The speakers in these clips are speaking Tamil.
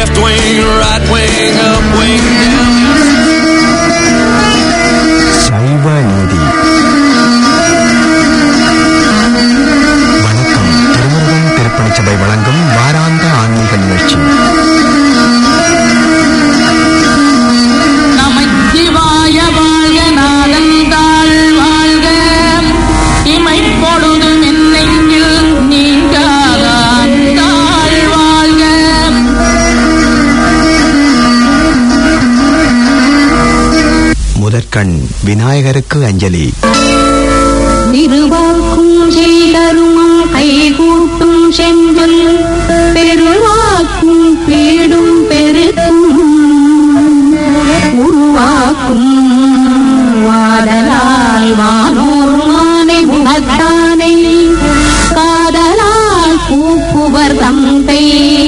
left wing, right wing, up wing, down. சைவ நீதி வணக்கம் திருமுருகன் திருப்பணி சபை வழங்கும் வாராந்த ஆன்மீக நிகழ்ச்சி நமச்சிவாய வாழ்க நாதந்தாள் வாழ்க இமைப்பொழுதும் என்னெங்கில் நீங்காதான் தாழ் வாழ்க முதற்கண் விநாயகருக்கு அஞ்சலி திருவாக்கும் செய்தருமம் கைகூட்டும் செஞ்சொல் பெருவாக்கும் பீடும் பெருக்கும் உருவாக்கும் வாதலால் வானோர் மானை உணர்த்தானை காதலால் பூப்புவர் தந்தை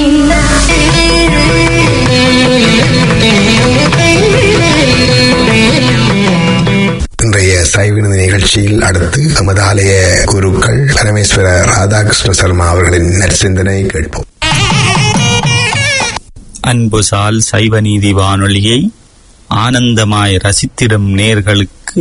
இன்றைய சைவினது நிகழ்ச்சியில் அடுத்து நமது ஆலய குருக்கள் பரமேஸ்வர ராதாகிருஷ்ண சர்மா அவர்களின் நற்சிந்தனை கேட்போம் அன்புசால் சைவநீதி வானொலியை ஆனந்தமாய் ரசித்திடும் நேர்களுக்கு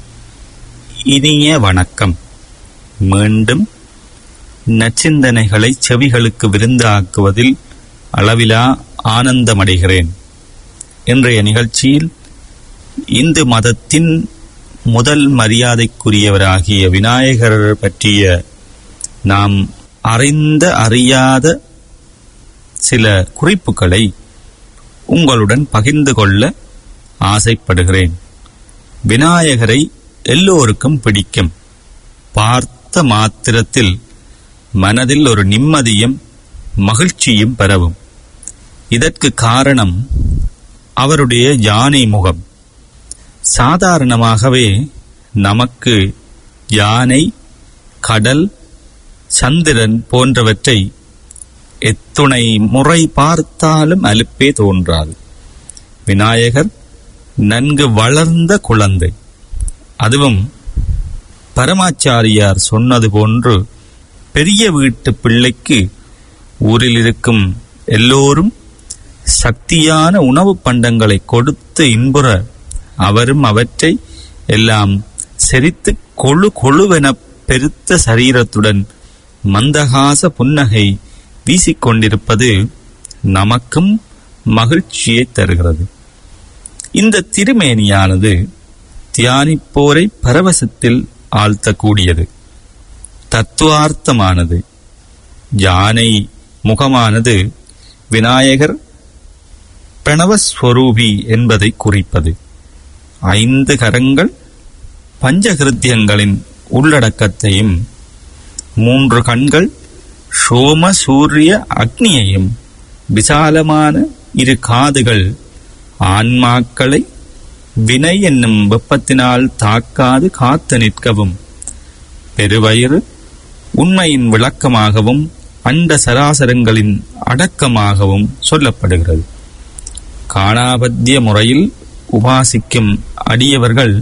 இனிய வணக்கம் மீண்டும் நச்சிந்தனைகளை செவிகளுக்கு விருந்தாக்குவதில் அளவிலா ஆனந்தமடைகிறேன் இன்றைய நிகழ்ச்சியில் இந்து மதத்தின் முதல் மரியாதைக்குரியவராகிய விநாயகர் பற்றிய நாம் அறிந்த அறியாத சில குறிப்புகளை உங்களுடன் பகிர்ந்து கொள்ள ஆசைப்படுகிறேன் விநாயகரை எல்லோருக்கும் பிடிக்கும் பார்த்த மாத்திரத்தில் மனதில் ஒரு நிம்மதியும் மகிழ்ச்சியும் பரவும் இதற்கு காரணம் அவருடைய யானை முகம் சாதாரணமாகவே நமக்கு யானை கடல் சந்திரன் போன்றவற்றை எத்துணை முறை பார்த்தாலும் அலுப்பே தோன்றாது விநாயகர் நன்கு வளர்ந்த குழந்தை அதுவும் பரமாச்சாரியார் சொன்னது போன்று பெரிய வீட்டு பிள்ளைக்கு ஊரில் இருக்கும் எல்லோரும் சக்தியான உணவுப் பண்டங்களை கொடுத்து இன்புற அவரும் அவற்றை எல்லாம் செரித்து கொழு கொழுவென பெருத்த சரீரத்துடன் மந்தகாச புன்னகை வீசிக்கொண்டிருப்பது நமக்கும் மகிழ்ச்சியை தருகிறது இந்த திருமேனியானது தியானிப்போரை பரவசத்தில் ஆழ்த்தக்கூடியது தத்துவார்த்தமானது யானை முகமானது விநாயகர் பிரணவஸ்வரூபி என்பதை குறிப்பது ஐந்து கரங்கள் பஞ்சகிருத்தியங்களின் உள்ளடக்கத்தையும் மூன்று கண்கள் சோம சூரிய அக்னியையும் விசாலமான இரு காதுகள் ஆன்மாக்களை வினை என்னும் வெப்பத்தினால் தாக்காது காத்து நிற்கவும் பெருவயிறு உண்மையின் விளக்கமாகவும் அண்ட சராசரங்களின் அடக்கமாகவும் சொல்லப்படுகிறது காணாபத்திய முறையில் உபாசிக்கும் அடியவர்கள்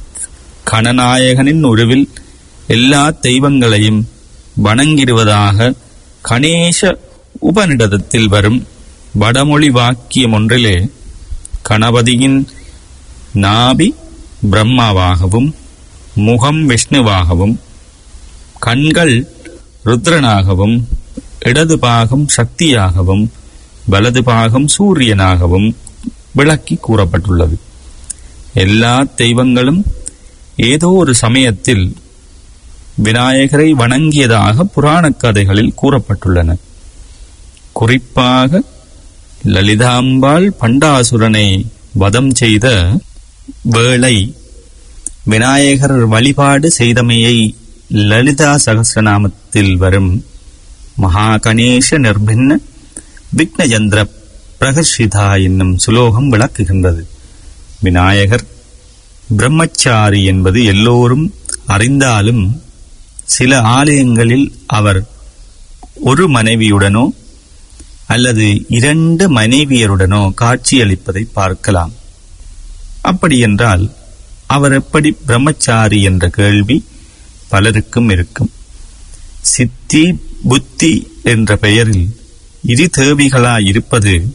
கணநாயகனின் உருவில் எல்லா தெய்வங்களையும் வணங்கிடுவதாக கணேச உபநிடதத்தில் வரும் வடமொழி வாக்கியம் ஒன்றிலே கணபதியின் நாபி பிரம்மாவாகவும் முகம் விஷ்ணுவாகவும் கண்கள் ருத்ரனாகவும் இடது பாகம் சக்தியாகவும் வலது பாகம் சூரியனாகவும் விளக்கி கூறப்பட்டுள்ளது எல்லா தெய்வங்களும் ஏதோ ஒரு சமயத்தில் விநாயகரை வணங்கியதாக புராணக் கதைகளில் கூறப்பட்டுள்ளன குறிப்பாக லலிதாம்பாள் பண்டாசுரனை வதம் செய்த வேளை விநாயகர் வழிபாடு செய்தமையை லலிதா சகசிரநாமத்தில் வரும் மகா கணேச நிர்பின்ன விக்னயந்திர பிரகர்ஷிதா என்னும் சுலோகம் விளக்குகின்றது விநாயகர் பிரம்மச்சாரி என்பது எல்லோரும் அறிந்தாலும் சில ஆலயங்களில் அவர் ஒரு மனைவியுடனோ அல்லது இரண்டு மனைவியருடனோ காட்சியளிப்பதை பார்க்கலாம் அப்படியென்றால் அவர் எப்படி பிரம்மச்சாரி என்ற கேள்வி பலருக்கும் இருக்கும் சித்தி புத்தி என்ற பெயரில் இரு தேவிகளாயிருப்பது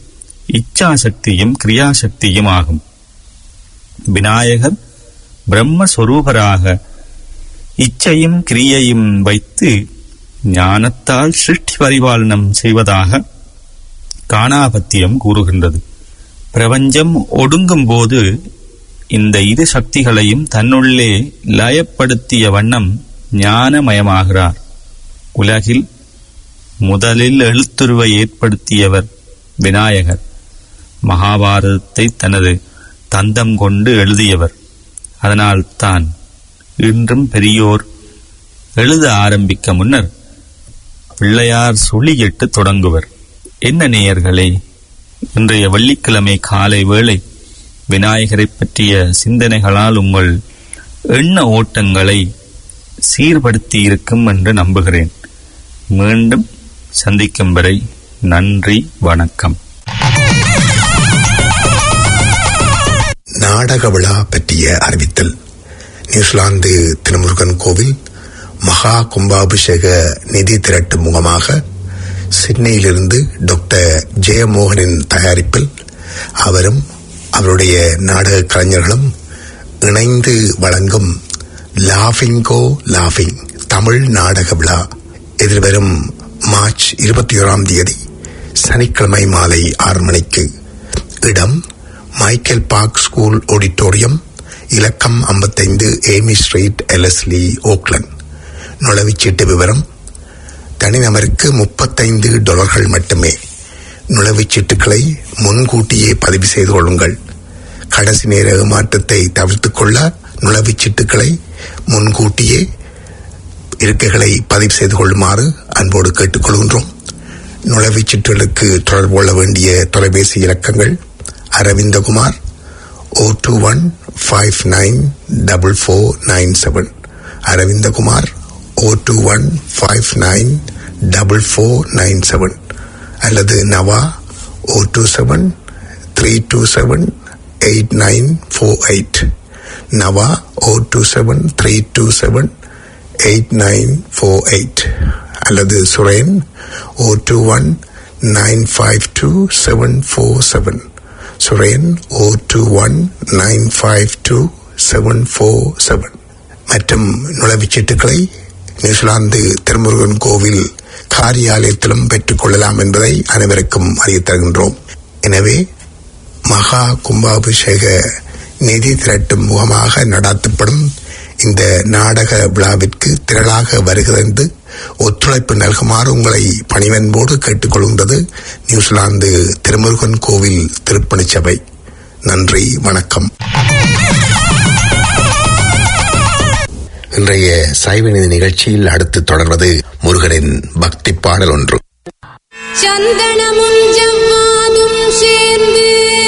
இச்சாசக்தியும் கிரியாசக்தியும் ஆகும் விநாயகர் பிரம்மஸ்வரூபராக இச்சையும் கிரியையும் வைத்து ஞானத்தால் சிருஷ்டி பரிபாலனம் செய்வதாக காணாபத்தியம் கூறுகின்றது பிரபஞ்சம் ஒடுங்கும் போது இந்த இரு சக்திகளையும் தன்னுள்ளே லயப்படுத்திய வண்ணம் ஞானமயமாகிறார் உலகில் முதலில் எழுத்துருவை ஏற்படுத்தியவர் விநாயகர் மகாபாரதத்தை தனது தந்தம் கொண்டு எழுதியவர் அதனால் தான் இன்றும் பெரியோர் எழுத ஆரம்பிக்க முன்னர் பிள்ளையார் சுழியிட்டு தொடங்குவர் என்ன நேயர்களே இன்றைய வெள்ளிக்கிழமை காலை வேளை விநாயகரைப் பற்றிய சிந்தனைகளால் உங்கள் எண்ண ஓட்டங்களை சீர்படுத்தி இருக்கும் என்று நம்புகிறேன் மீண்டும் சந்திக்கும் வரை நன்றி வணக்கம் நாடக விழா பற்றிய அறிவித்தல் நியூசிலாந்து திருமுருகன் கோவில் மகா கும்பாபிஷேக நிதி திரட்டும் முகமாக சிட்னியிலிருந்து டாக்டர் ஜெயமோகனின் தயாரிப்பில் அவரும் அவருடைய நாடக கலைஞர்களும் இணைந்து வழங்கும் லாஃபிங் கோ லாஃபிங் தமிழ் நாடக விழா எதிர்வரும் மார்ச் இருபத்தி ஓராம் தேதி சனிக்கிழமை மாலை ஆறு மணிக்கு இடம் மைக்கேல் பார்க் ஸ்கூல் ஆடிட்டோரியம் இலக்கம் 55 ஏமி ஸ்ட்ரீட் எலஸ்லி ஓக்லண்ட் நுழைவுச்சீட்டு விவரம் தனிநபருக்கு முப்பத்தைந்து டாலர்கள் மட்டுமே நுழைவுச்சீட்டுகளை முன்கூட்டியே பதிவு செய்து கொள்ளுங்கள் கடைசி நேர ஏமாற்றத்தை தவிர்த்துக் கொள்ள நுழைவுச்சீட்டுகளை முன்கூட்டியே இருக்கைகளை பதிவு செய்து கொள்ளுமாறு அன்போடு கேட்டுக்கொள்கின்றோம் நுழைவுச்சீட்டுகளுக்கு தொடர்பு கொள்ள வேண்டிய தொலைபேசி இலக்கங்கள் Aravindakumar oh two one five nine double four nine seven Aravindakumar oh two one five nine double four nine seven அல்லது Nava oh two seven three two seven eight nine four eight Nava oh two seven three two seven eight nine four eight அல்லது Suren oh two one nine five two seven four seven Suren oh two one nine five two seven four seven மற்றும் நுழைவுச்சீட்டுகளை நியூசிலாந்து திருமுருகன் கோவில் காரியாலயத்திலும் பெற்றுக் கொள்ளலாம் என்பதை அனைவருக்கும் அறியத் தருகின்றோம் எனவே மகா கும்பாபிஷேக நிதி திரட்டும் முகமாக நடாத்தப்படும் இந்த நாடக விழாவிற்கு திரளாக வருகிறது ஒத்துழைப்பு நல்குமாறு உங்களை பணிவன்போடு கேட்டுக்கொள்கின்றது நியூசிலாந்து திருமுருகன் கோவில் திருப்பணிச் சபை நன்றி வணக்கம் இன்றைய சைவநிதி நிகழ்ச்சியில் அடுத்து தொடர்வது முருகனின் பக்தி பாடல் ஒன்று சந்தனமும் ஜவ்வாதும் சேர்ந்து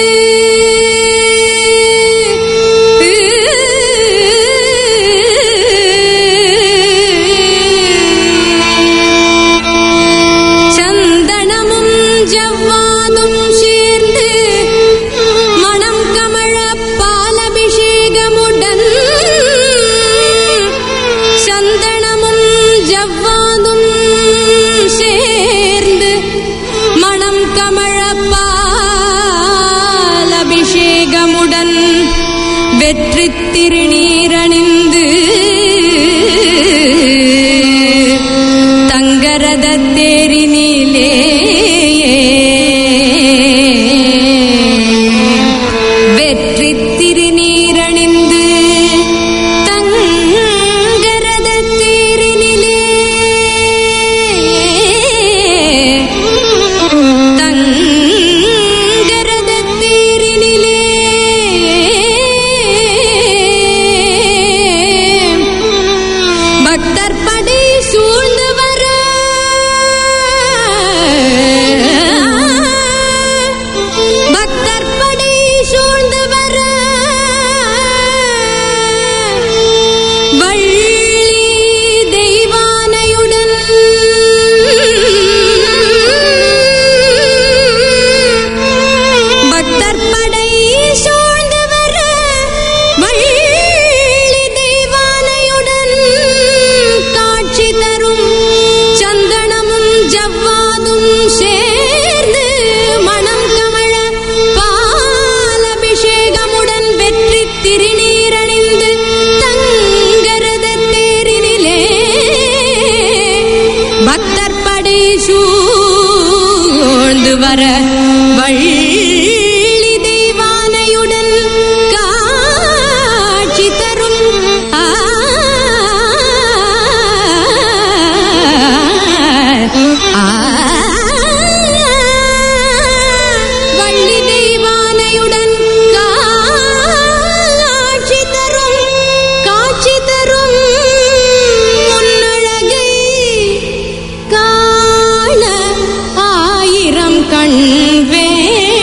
சந்தனமும் ஜவ்வாதும் சேர்ந்து மணம் கமழ பாலபிஷேகமுடன் சந்தனமும் ஜவ்வாதும் சேர்ந்து மணம் கமழ பாலபிஷேகமுடன் வெற்றி திருநீரணிந்து தங்கரத தேரினிலே வெற்றி திருநீரணிந்து தங்கரத தேரினிலே தங்கரத தேரினிலே வள்ளி தெய்வானையுடன் காட்சி தரும் ஆ ஆ வள்ளி தெய்வானையுடன் காட்சி தரும் காட்சி தரும் முன்னழகை காண ஆயிரம் கண் வேண்டும்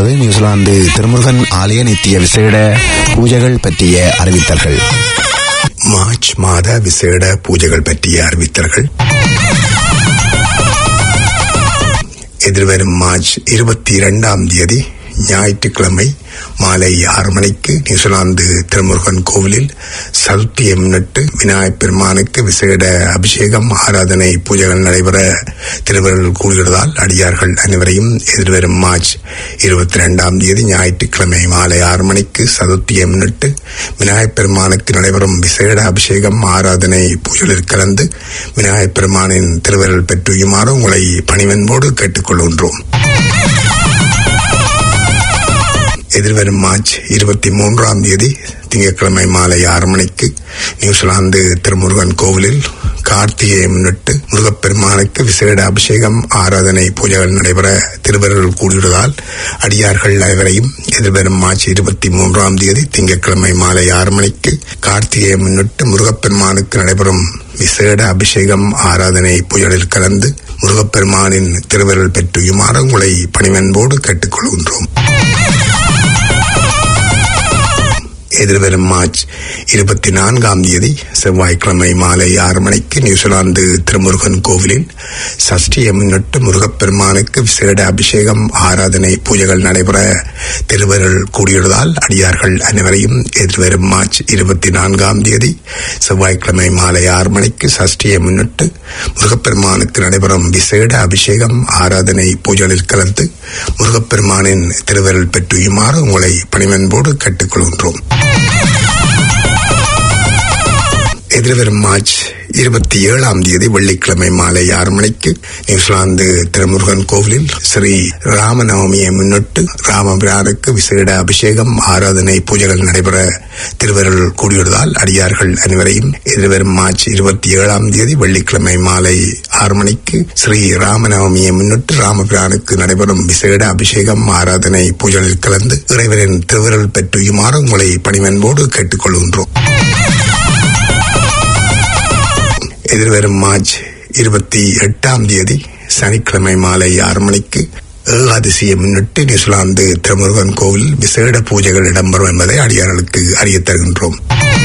தொடர்வது நியூசிலாந்து திருமுருகன் ஆலய நித்திய விசேட பூஜைகள் பற்றிய அறிவித்தல்கள் மார்ச் மாத விசேட பூஜைகள் பற்றிய அறிவித்தல்கள் எதிர்வரும் மார்ச் இருபத்தி இரண்டாம் தேதி ஞாயிற்றுக்கிழமை மாலை ஆறு மணிக்கு நியூசிலாந்து திருமுருகன் கோவிலில் சதுர்த்தியை முன்னிட்டு விநாயகப் பெருமானுக்கு விசேட அபிஷேகம் ஆராதனை பூஜைகள் நடைபெற திருவருள் கூடுகிறதால் அடியார்கள் அனைவரையும் எதிர்வரும் மார்ச் இருபத்தி இரண்டாம் தேதி ஞாயிற்றுக்கிழமை மாலை ஆறு மணிக்கு சதுர்த்தியை முன்னிட்டு விநாயகப் பெருமானுக்கு நடைபெறும் விசேட அபிஷேகம் ஆராதனை பூஜைகளில் கலந்து விநாயகப் பெருமானின் திருவருள் பெற்றுயுமாறு உங்களை பணிவன்போடு கேட்டுக்கொள்கின்றோம் எதிர்வரும் மார்ச் இருபத்தி மூன்றாம் தேதி திங்கட்கிழமை மாலை ஆறு மணிக்கு நியூசிலாந்து திருமுருகன் கோவிலில் கார்த்திகையை முன்னிட்டு முருகப்பெருமானுக்கு விசேட அபிஷேகம் ஆராதனை பூஜைகள் நடைபெற திருவருள் கூடுவதால் அடியார்கள் அனைவரையும் எதிர்வரும் மார்ச் இருபத்தி மூன்றாம் தேதி திங்கட்கிழமை மாலை ஆறு மணிக்கு கார்த்திகையை முன்னிட்டு முருகப்பெருமானுக்கு நடைபெறும் விசேட அபிஷேகம் ஆராதனை பூஜைகளில் கலந்து முருகப்பெருமானின் திருவருள் பெற்றுயுமாறு உங்களை பணிவன்போடு கேட்டுக்கொள்கின்றோம் எதிர்வரும் மார்ச் இருபத்தி நான்காம் தேதி செவ்வாய்க்கிழமை மாலை ஆறு மணிக்கு நியூசிலாந்து திருமுருகன் கோவிலில் சஷ்டியை முன்னிட்டு முருகப்பெருமானுக்கு விசேட அபிஷேகம் ஆராதனை பூஜைகள் நடைபெற திருவருள் கூடியுள்ளதால் அடியார்கள் அனைவரையும் எதிர்வரும் மார்ச் இருபத்தி நான்காம் தேதி செவ்வாய்க்கிழமை மாலை ஆறு மணிக்கு சஷ்டியை முன்னிட்டு முருகப்பெருமானுக்கு நடைபெறும் விசேட அபிஷேகம் ஆராதனை பூஜைகளில் கலந்து முருகப்பெருமானின் திருவருள் பெற்றுயுமாறு உங்களை பணிவன்போடு கேட்டுக்கொள்கின்றோம் எதிர்வரும் மார்ச் இருபத்தி ஏழாம் தேதி வெள்ளிக்கிழமை மாலை ஆறு மணிக்கு நியூசிலாந்து திருமுருகன் கோவிலில் ஸ்ரீ ராமநவமியை முன்னிட்டு ராமபிரானுக்கு விசேட அபிஷேகம் ஆராதனை பூஜைகள் நடைபெற திருவருள் கூடியுள்ளதால் அடியார்கள் அனைவரையும் எதிர்வரும் மார்ச் இருபத்தி ஏழாம் தேதி வெள்ளிக்கிழமை மாலை ஆறு மணிக்கு ஸ்ரீ ராமநவமியை முன்னிட்டு ராமபிரானுக்கு நடைபெறும் விசேட அபிஷேகம் ஆராதனை பூஜைகளில் கலந்து இறைவனின் திருவருள் பெற்றுயுமாறு உங்களை பணிவன்போடு கேட்டுக்கொள்கின்றோம் எதிர்வரும் மார்ச் இருபத்தி எட்டாம் தேதி சனிக்கிழமை மாலை ஆறு மணிக்கு ஏகாதசியை முன்னிட்டு நியூசிலாந்து திருமுருகன் கோவில் விசேட பூஜைகள் இடம்பெறும் என்பதை அடியார்களுக்கு அறியத் தருகின்றோம்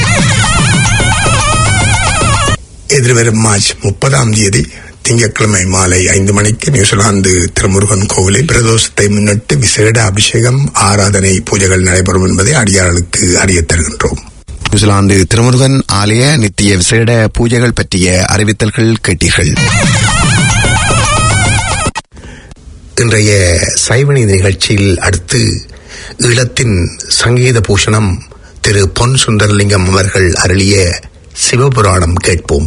எதிர்வரும் மார்ச் முப்பதாம் தேதி திங்கட்கிழமை மாலை ஐந்து மணிக்கு நியூசிலாந்து திருமுருகன் கோவிலில் பிரதோஷத்தை முன்னிட்டு விசேட அபிஷேகம் ஆராதனை பூஜைகள் நடைபெறும் என்பதை அடியார்களுக்கு அறியத் தருகின்றோம் நியூசிலாந்து திருமுருகன் ஆலய நித்திய விசேட பூஜைகள் பற்றிய அறிவித்தல்கள் கேட்டீர்கள் இன்றைய சைவநீதி நிகழ்ச்சியில் அடுத்து ஈழத்தின் சங்கீத பூஷணம் திரு பொன் சுந்தரலிங்கம் அவர்கள் அருளிய சிவபுராணம் கேட்போம்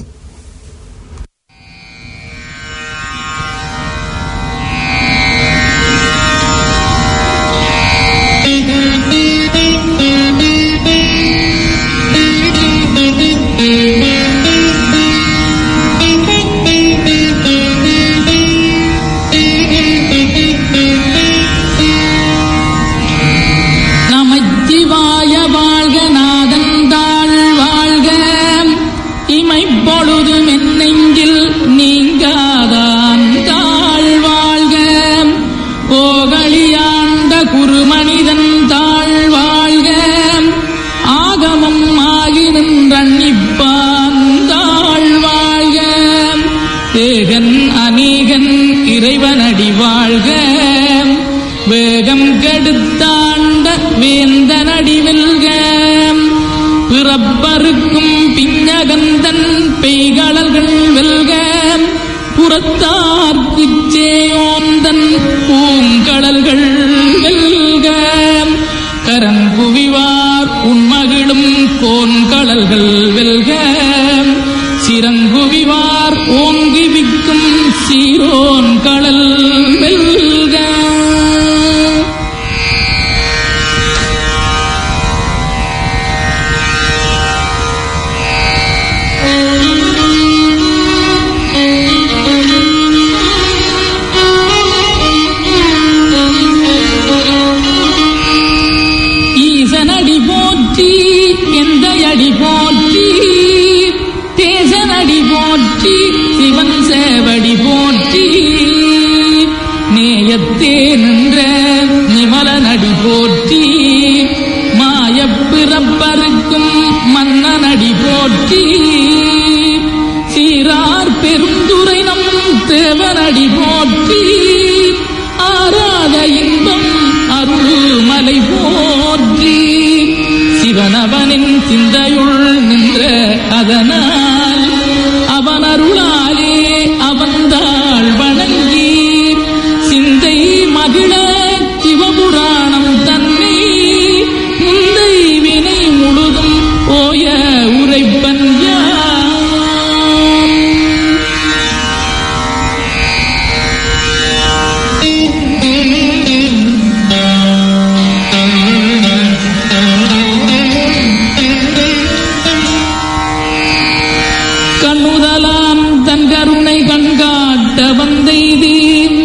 நமச்சிவாய வாழ்க நாதந்தாள் வாழ்க இமைப்பொழுதும் என் நெஞ்சில் நீங்காதான் தாழ் வாழ்க கோகலியாண்ட குருமனிதன் தாழ் வாழ்க ஆகமம் ஆகி நின்றன்னிப்பான் தாழ் வாழ்க ஏகன் அநேகன் இறைவனடி வாழ்க வேகம் கெடுத்தாண்ட வேந்தனடி வெல்க பிறப்பருக்கும் பிஞ்சகந்தன் பெய்களர்கள் வெல்க புறத்தார்க்குச் சேயோந்தன் பூங்கடல்கள் வெல்க கரங்குவிவார் உண்மகிழும் கோன்கடல்கள் வெல்க சிறங்குவிவார் ஓங்கி விக்கும் சீரோன் கடல் வெல்க மன்னனடி போற்றி மாயப்பிறப்பருக்கும் மன்னனடி போற்றி சீரார் பெருந்துரை நம் தேவனடி போற்றி ஆராத இன்பம் அருள் மலை போற்றி சிவனவனின் சிந்தையுள் நின்ற அதனால் அவன் அருளாலே அவன்தாள் வணங்கி சிந்தை மகிழ சிவபுராணம் தன்னை முந்தை வினை முழுதும் ஓய உரைப்பன் யான். கண்ணுதலாம் தன் கருணை கண்காட்ட வந்தெய்தீன்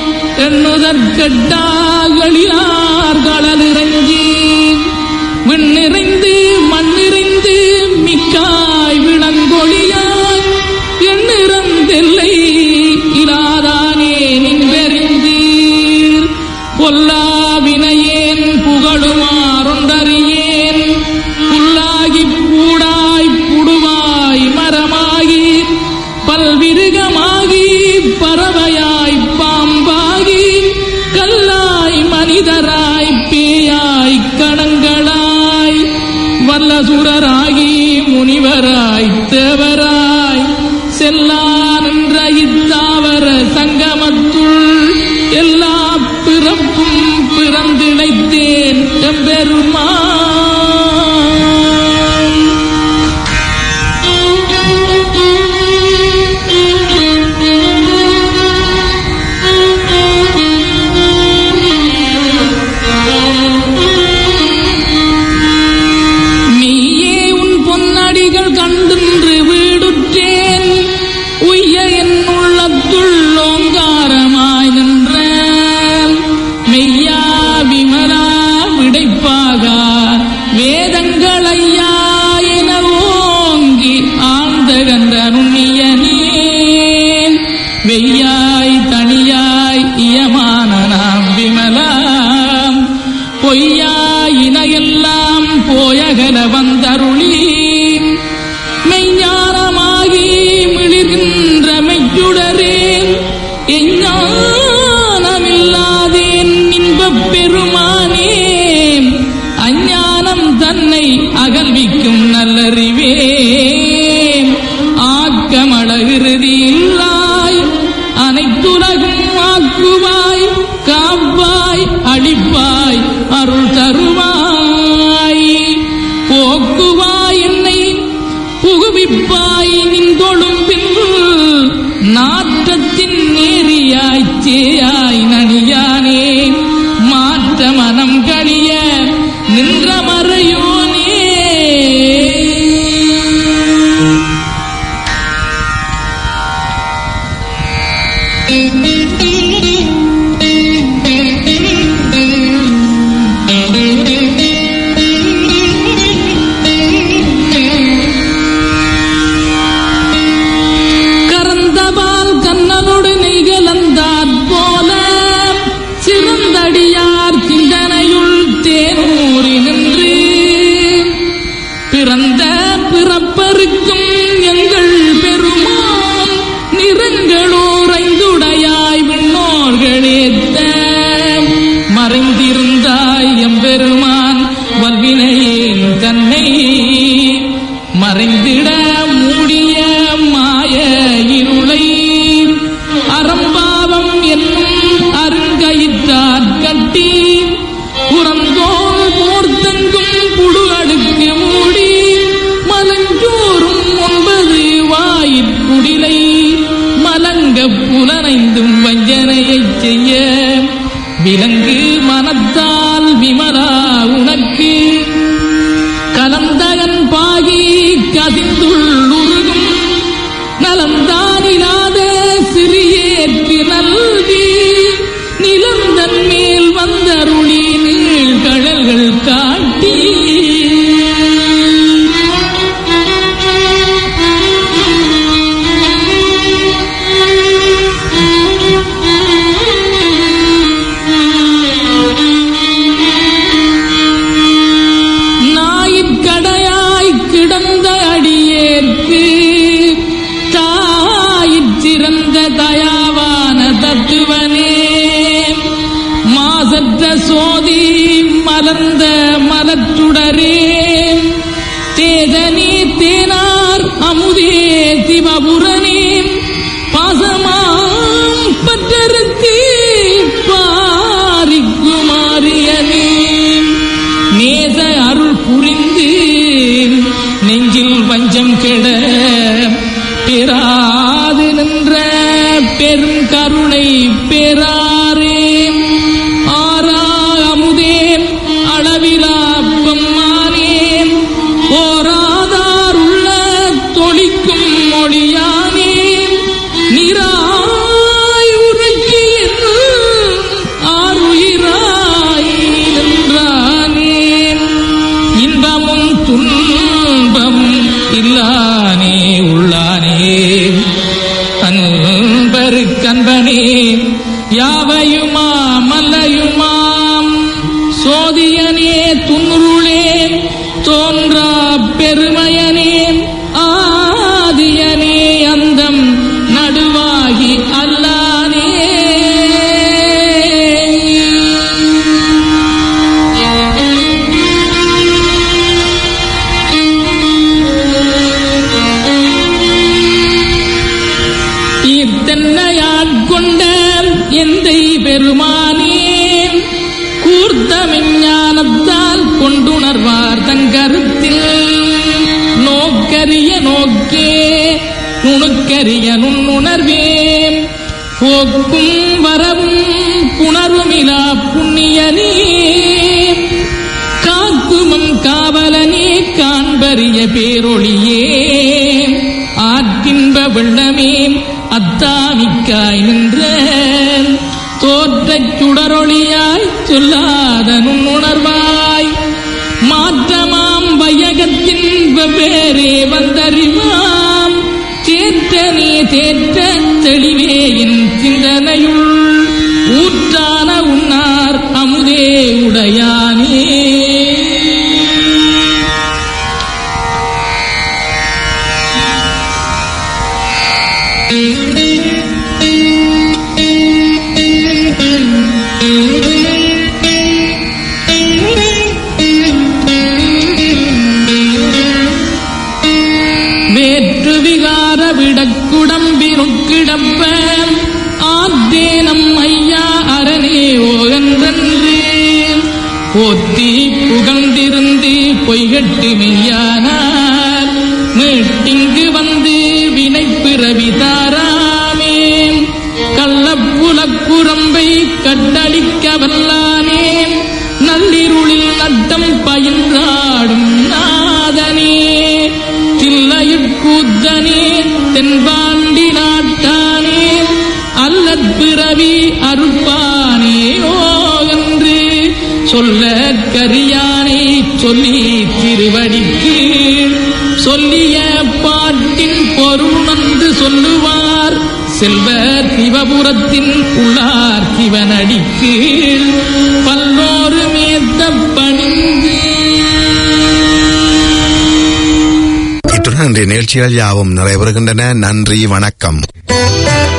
எண்ணுதற்கட்டாகளிலார் களலிறங்கி விண்ணிறைந்து மண்ணிறைந்து மிக்காய் விளங்கொழியாய் எண்ணிறந்தெல்லை இலாதானே நின்றறிந்தீர் பொல்லா வினையேன் புகழுமாறொன்றறியேன் புல்லாகிப் பூடாய் புடுவாய் மரமாகி பல்விருகமாகி பறவையாய் பாம்பாகி கல்லாய் மனிதராய் பேயாய் கணங்களாய் வல்லசுரராகி முனிவராய் தேவராய் செல்லா நின்ற இத்தாவர சங்கமத்துள் எல்லா பிறப்பும் பிறந்திழைத்தேன் எம்பெருமான் நீயே உன் பொன்னடிகள் கண்டின்று வீடுற்றேன் உய்ய என் உள்ளத்துள் ஓங்காரமாய் நின்ற மெய்யா விமலா விடைப்பாகா வேதங்கள் ஐயா என ஓங்கி ஆழ்ந்த கன்ற நுண்ணியனே வெய்யாய் தனியாய் இயமான நாம் விமலாம் பொய்யாயினையெல்லாம் போயகல வந்தருளி மெய்ஞானமாகி மிளிர்கின்ற மெய்யுடரேன் எஞ்ஞானமில்லாதேன் இன்பப் பெருமானே அஞ்ஞானம் தன்னை அகல்விக்கும் நல்லறிவே ஆக்கமழகிருதி இல்லாய் அனைத்துலகும் ஆக்குவாய் காப்பாய் அழிப்பாய் அருள் தருவாய் போக்க மலர்ந்த மலச்சுடரே தேதனே தேனார் அமுதே சிவபுரனே பாசமாம் பற்றருக்கு பாரிக்குமாரியனே நேச அருள் புரிந்து நெஞ்சில் வஞ்சம் கெட பெறாது நின்ற பெரும் கருணை பெறாரே ஆரா அமுதே அளவிலா பெம்மானே போராதார் உள்ள தொழிக்கும் மொழியானே நிராய் உரைக்கிய ஆறுயிராய் நின்றானே இன்பமும் துன்பம் இல்லானே உள்ளானே அன்பருக்கன்பனே யாவையுமா மல்லையுமாம் சோதியனே துன்ருளே தோன்றா பெருமையனே ஆதியனே அந்தம் நடுவாகி அல்லானே ஈர்த்தன்னையாட்கொண்ட எந்தை பெருமானே கூர்த்த விஞ்ஞானத்தால் கொண்டுணர்வார் தன் கருத்தில் நோக்கரிய நோக்கே நுணுக்கரிய நுண்ணுணர்வே போக்கும் வரவும் புணர்வுமிலா புண்ணியனே காக்குமம் காவலனே காண்பரிய பேரொளியே ஆற்றின்ப வெள்ளமே அத்தாமிக்காய் நின்ற தோற்றச் சுடரொளியாய் சொல்லாத நுண்ணுணர்வாய் மாற்றமாம் வையகத்தின் வெவ்வேறே வந்தறிவாம் தேற்றனே தேற்ற தெளிவே என் சிந்தனையுள் ஊற்றான உன்னார் அமுதே உடையானே வேற்று விகார விடக்குடம்பினுக்கிடப்ப ஆத்தேனம் ஐயா அரணே ஓகன்றன்று போத்தி புகழ்ந்திருந்து பொய்கட்டு மெய்யானார் மீட்டிங்கு வந்து வினை பிறவி தாராமே கள்ளப்புலக்குரம்பை கட்டளிக்க வல்லானே நள்ளிருளில் நட்டம் பயின்றாடும் நாதனே தில்லையுட்கூத்தனே தென்பாண்டி நாட்டானே அல்லற் பிறவி அருட்பானே ஓ என்று சொல்ல கரியானை சொல்லி திருவடிக்கு சொல்லிய பாட்டின் பொருணந்து சொல்லுவார் செல்வ சிவபுரத்தின் உள்ளார் சிவனடிக்கு பல்லோரு மேத்த பணிந்து இத்துடன் இன்றைய நிகழ்ச்சிகள் யாவும் நிறைவேறுகின்றன நன்றி வணக்கம்